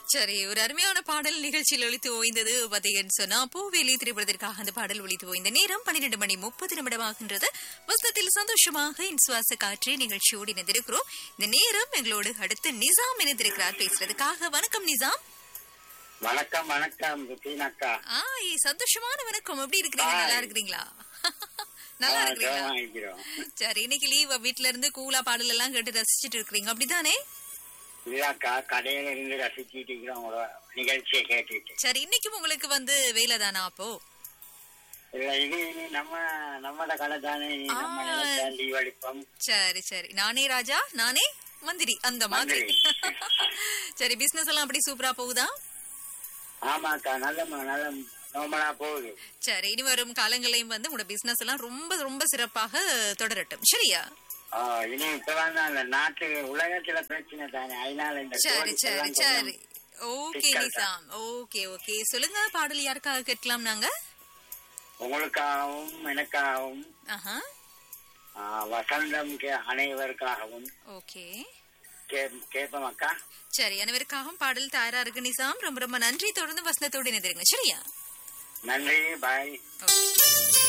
சரி ஒரு அருமையான பாடல் நிகழ்ச்சியில் ஒழித்து ஓய்ந்தது பார்த்தீங்கன்னு சொன்னா பூவேலி திரைப்படத்திற்காக அந்த பாடல் ஒழித்து ஓய்ந்த நேரம் பன்னிரண்டு மணி முப்பது நிமிடமாகின்றது வசனத்தில் சந்தோஷமாக என் சுவாச காற்று நிகழ்ச்சியோடு இணைந்திருக்கிறோம் இந்த நேரம் எங்களோடு அடுத்து நிசாம் இணைந்திருக்கிறார் பேசுறதுக்காக வணக்கம் நிசாம் வணக்கம் வணக்கம் ருத்தீனக்கா ஆ ஏ, சந்தோஷமான வணக்கம் எப்படி இருக்கிறீங்க நல்லா இருக்கிறீங்களா நல்லா இருக்கிறீங்களா வாங்கிக்கிறோம் சரி இன்னைக்கு லீவ் வீட்ல இருந்து கூலா பாடல் எல்லாம் கேட்டு ரசிச்சிட்டு இருக்கிறீங்க அப்படிதானே இல்லக்கா கடையில இருந்து ரசிச்சிட்டு இருக்கிறோம் உங்களோட நிகழ்ச்சியை கேட்டுட்டு சரி இன்னைக்கும் உங்களுக்கு வந்து வேலை தானா அப்போ இல்ல இது இனி நம்ம நம்மட கடை தானே இனி நம்ம ஆ. நினைச்சா லீவ் அடிப்போம் சரி சரி நானே ராஜா நானே மந்திரி அந்த மாதிரி மந்திரி. சரி பிசினஸ் எல்லாம் அப்படி சூப்பரா போகுதா ஆமாக்கா நல்ல ம- நல்ல நோமலா போகுது சரி இனி வரும் காலங்களையும் வந்து உங்களோட பிசினஸ் எல்லாம் ரொம்ப ரொம்ப சிறப்பாக தொடரட்டும் சரியா ஆ, இனி இப்பதான் தான் அந்த நாட்டு உலகத்துல பிரச்சனை தானே அதனால இந்த சரி கோழிக்கு சரி எல்லாம் சரி கொஞ்சம் ஓகே சிக்கல் நிசாம் ஓகே ஓகே சொல்லுங்க பாடல் யாருக்காக கேட்கலாம் நாங்க உங்களுக்காகவும் எனக்காகவும் ஆஹா ஆ, வசந்தம் கே- அனைவருக்காகவும் ஓகே கே- கேட்போம் அக்கா சரி அனைவருக்காகவும் பாடல் தயாரா இருக்கு நிசாம் ரொம்ப ரொம்ப நன்றி தொடர்ந்து வசனத்தோடு இணைந்திருங்க சரியா நன்றி பாய் ஓகே